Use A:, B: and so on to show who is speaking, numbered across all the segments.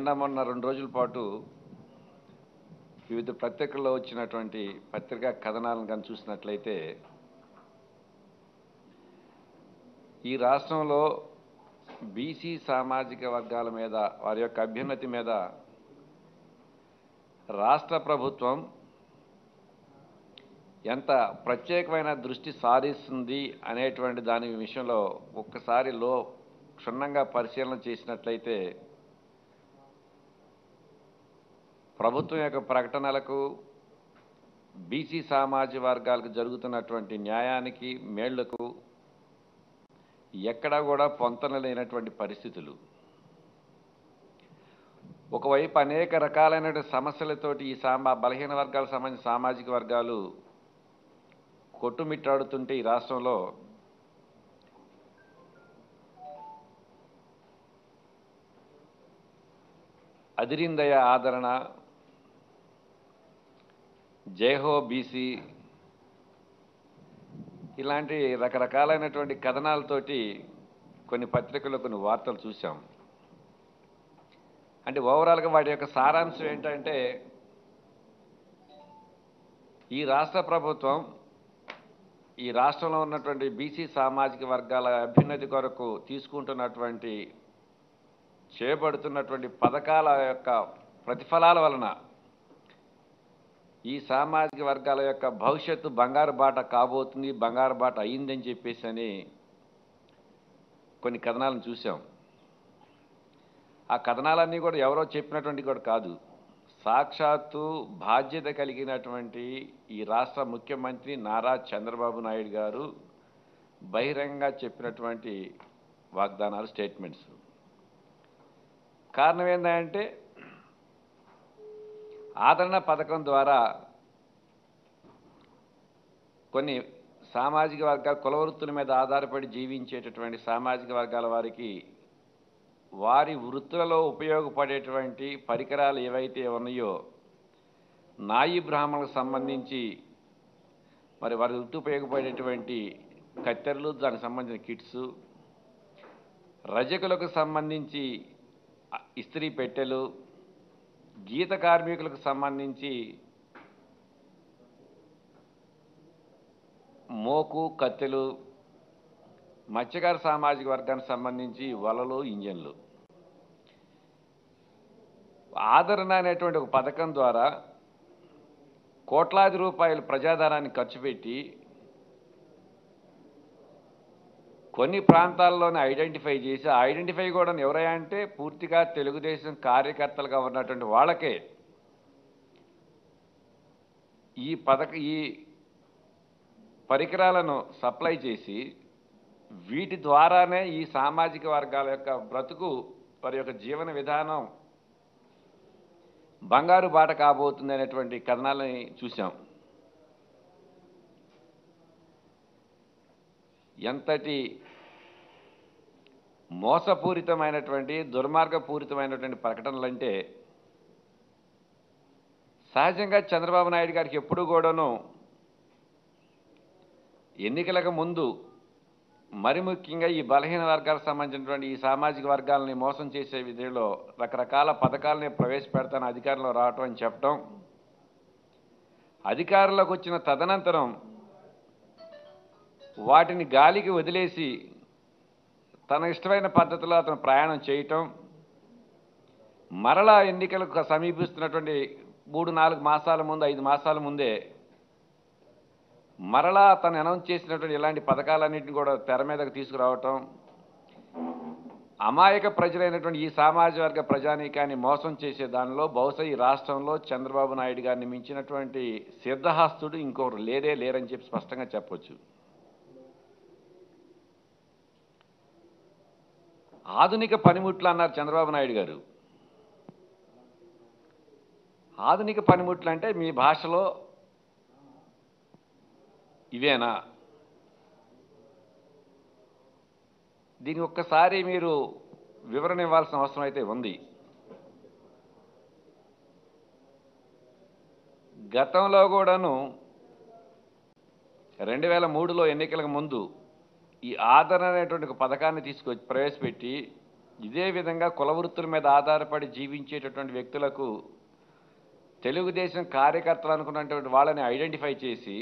A: నిన్న మొన్న రెండు రోజుల పాటు వివిధ పత్రికల్లో వచ్చినటువంటి పత్రికా కథనాలను కానీ చూసినట్లయితే ఈ రాష్ట్రంలో బీసీ సామాజిక వర్గాల మీద వారి యొక్క అభ్యున్నతి మీద రాష్ట్ర ప్రభుత్వం ఎంత ప్రత్యేకమైన దృష్టి సారిస్తుంది అనేటువంటి దాని విషయంలో ఒక్కసారి లో క్షుణ్ణంగా పరిశీలన చేసినట్లయితే ప్రభుత్వం యొక్క ప్రకటనలకు బీసీ సామాజిక వర్గాలకు జరుగుతున్నటువంటి న్యాయానికి మేళ్లకు ఎక్కడా కూడా పొంతన లేనటువంటి పరిస్థితులు ఒకవైపు అనేక రకాలైన సమస్యలతోటి ఈ సామా బలహీన వర్గాలకు సంబంధించిన సామాజిక వర్గాలు కొట్టుమిట్టాడుతుంటే ఈ రాష్ట్రంలో అదిరిందయ ఆదరణ జయహో బీసీ ఇలాంటి రకరకాలైనటువంటి కథనాలతోటి కొన్ని పత్రికల్లో కొన్ని వార్తలు చూసాం అంటే ఓవరాల్గా వాటి యొక్క సారాంశం ఏంటంటే ఈ రాష్ట్ర ప్రభుత్వం ఈ రాష్ట్రంలో ఉన్నటువంటి బీసీ సామాజిక వర్గాల అభ్యున్నతి కొరకు తీసుకుంటున్నటువంటి చేపడుతున్నటువంటి పథకాల యొక్క ప్రతిఫలాల వలన ఈ సామాజిక వర్గాల యొక్క భవిష్యత్తు బంగారు బాట కాబోతుంది బంగారు బాట అయిందని చెప్పేసి అని కొన్ని కథనాలను చూసాం ఆ కథనాలన్నీ కూడా ఎవరో చెప్పినటువంటి కూడా కాదు సాక్షాత్తు బాధ్యత కలిగినటువంటి ఈ రాష్ట్ర ముఖ్యమంత్రి నారా చంద్రబాబు నాయుడు గారు బహిరంగంగా చెప్పినటువంటి వాగ్దానాలు స్టేట్మెంట్స్ కారణం ఏంటంటే ఆదరణ పథకం ద్వారా కొన్ని సామాజిక వర్గాల కుల వృత్తుల మీద ఆధారపడి జీవించేటటువంటి సామాజిక వర్గాల వారికి వారి వృత్తులలో ఉపయోగపడేటువంటి పరికరాలు ఏవైతే ఉన్నాయో నాయి బ్రాహ్మణులకు సంబంధించి మరి వారి వృత్తి ఉపయోగపడేటువంటి కత్తెరలు దానికి సంబంధించిన కిట్స్ రజకులకు సంబంధించి ఇస్త్రీ పెట్టెలు గీత కార్మికులకు సంబంధించి మోకు కత్తెలు మత్స్యకార సామాజిక వర్గానికి సంబంధించి వలలు ఇంజన్లు ఆదరణ అనేటువంటి ఒక పథకం ద్వారా కోట్లాది రూపాయల ప్రజాధనాన్ని ఖర్చు పెట్టి కొన్ని ప్రాంతాల్లోనే ఐడెంటిఫై చేసి ఆ ఐడెంటిఫై కూడా ఎవరయ్యా అంటే పూర్తిగా తెలుగుదేశం కార్యకర్తలుగా ఉన్నటువంటి వాళ్ళకే ఈ పథక ఈ పరికరాలను సప్లై చేసి వీటి ద్వారానే ఈ సామాజిక వర్గాల యొక్క బ్రతుకు వారి యొక్క జీవన విధానం బంగారు బాట కాబోతుంది అనేటువంటి కథనాలని చూసాం ఎంతటి మోసపూరితమైనటువంటి దుర్మార్గపూరితమైనటువంటి ప్రకటనలు అంటే సహజంగా చంద్రబాబు నాయుడు గారికి ఎప్పుడు కూడాను ఎన్నికలకు ముందు మరి ముఖ్యంగా ఈ బలహీన వర్గాలకు సంబంధించినటువంటి ఈ సామాజిక వర్గాలని మోసం చేసే విధిలో రకరకాల పథకాలని ప్రవేశపెడతాను అధికారంలో రావటం అని చెప్పటం అధికారంలోకి వచ్చిన తదనంతరం వాటిని గాలికి వదిలేసి తన ఇష్టమైన పద్ధతిలో అతను ప్రయాణం చేయటం మరలా ఎన్నికలకు సమీపిస్తున్నటువంటి మూడు నాలుగు మాసాల ముందు ఐదు మాసాల ముందే మరలా తను అనౌన్స్ చేసినటువంటి ఇలాంటి పథకాలన్నింటినీ కూడా తెర మీదకు తీసుకురావటం అమాయక ప్రజలైనటువంటి ఈ సామాజిక వర్గ ప్రజానీకాన్ని మోసం చేసే దానిలో బహుశా ఈ రాష్ట్రంలో చంద్రబాబు నాయుడు గారిని మించినటువంటి సిద్ధహస్తుడు ఇంకొకరు లేరే లేరని చెప్పి స్పష్టంగా చెప్పొచ్చు ఆధునిక పనిముట్లు అన్నారు చంద్రబాబు నాయుడు గారు ఆధునిక పనిముట్లు అంటే మీ భాషలో ఇవేనా దీనికి ఒక్కసారి మీరు వివరణ ఇవ్వాల్సిన అవసరం అయితే ఉంది గతంలో కూడాను రెండు వేల మూడులో ఎన్నికలకు ముందు ఈ ఆదరణ అనేటువంటి ఒక పథకాన్ని తీసుకొచ్చి ప్రవేశపెట్టి ఇదే విధంగా కుల వృత్తుల మీద ఆధారపడి జీవించేటటువంటి వ్యక్తులకు తెలుగుదేశం కార్యకర్తలు అనుకున్నటువంటి వాళ్ళని ఐడెంటిఫై చేసి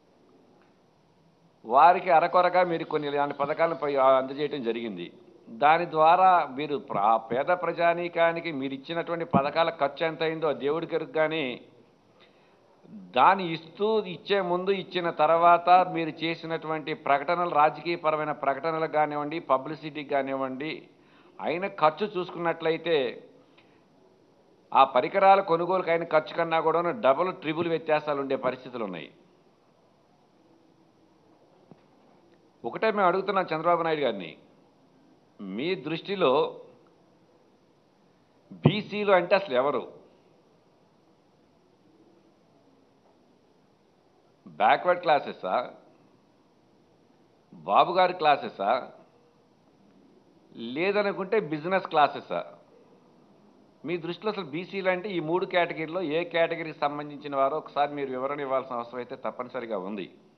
A: వారికి అరకొరగా మీరు కొన్ని ఇలాంటి పథకాలను పై- అందజేయడం జరిగింది దాని ద్వారా మీరు ప్ర- ఆ పేద ప్రజానీకానికి మీరు ఇచ్చినటువంటి పథకాల ఖర్చు ఎంత అయిందో దేవుడికి ఎరుగు కానీ దాన్ని ఇస్తూ ఇచ్చే ముందు ఇచ్చిన తర్వాత మీరు చేసినటువంటి ప్రకటనలు రాజకీయపరమైన ప్రకటనలకు కానివ్వండి పబ్లిసిటీకి కానివ్వండి అయిన ఖర్చు చూసుకున్నట్లయితే ఆ పరికరాల కొనుగోలుకు అయిన ఖర్చు కన్నా కూడా డబుల్ ట్రిబుల్ వ్యత్యాసాలు ఉండే పరిస్థితులు ఉన్నాయి ఒకటే మేము అడుగుతున్నాం చంద్రబాబు నాయుడు గారిని మీ దృష్టిలో బీసీలు అంటే అసలు ఎవరు బ్యాక్వర్డ్ క్లాసెసా బాబు గారి క్లాసెసా లేదనుకుంటే బిజినెస్ క్లాసెసా మీ దృష్టిలో అసలు బీసీలు అంటే ఈ మూడు కేటగిరీలో ఏ కేటగిరీకి సంబంధించిన వారో ఒకసారి మీరు వివరణ ఇవ్వాల్సిన అవసరం అయితే తప్పనిసరిగా ఉంది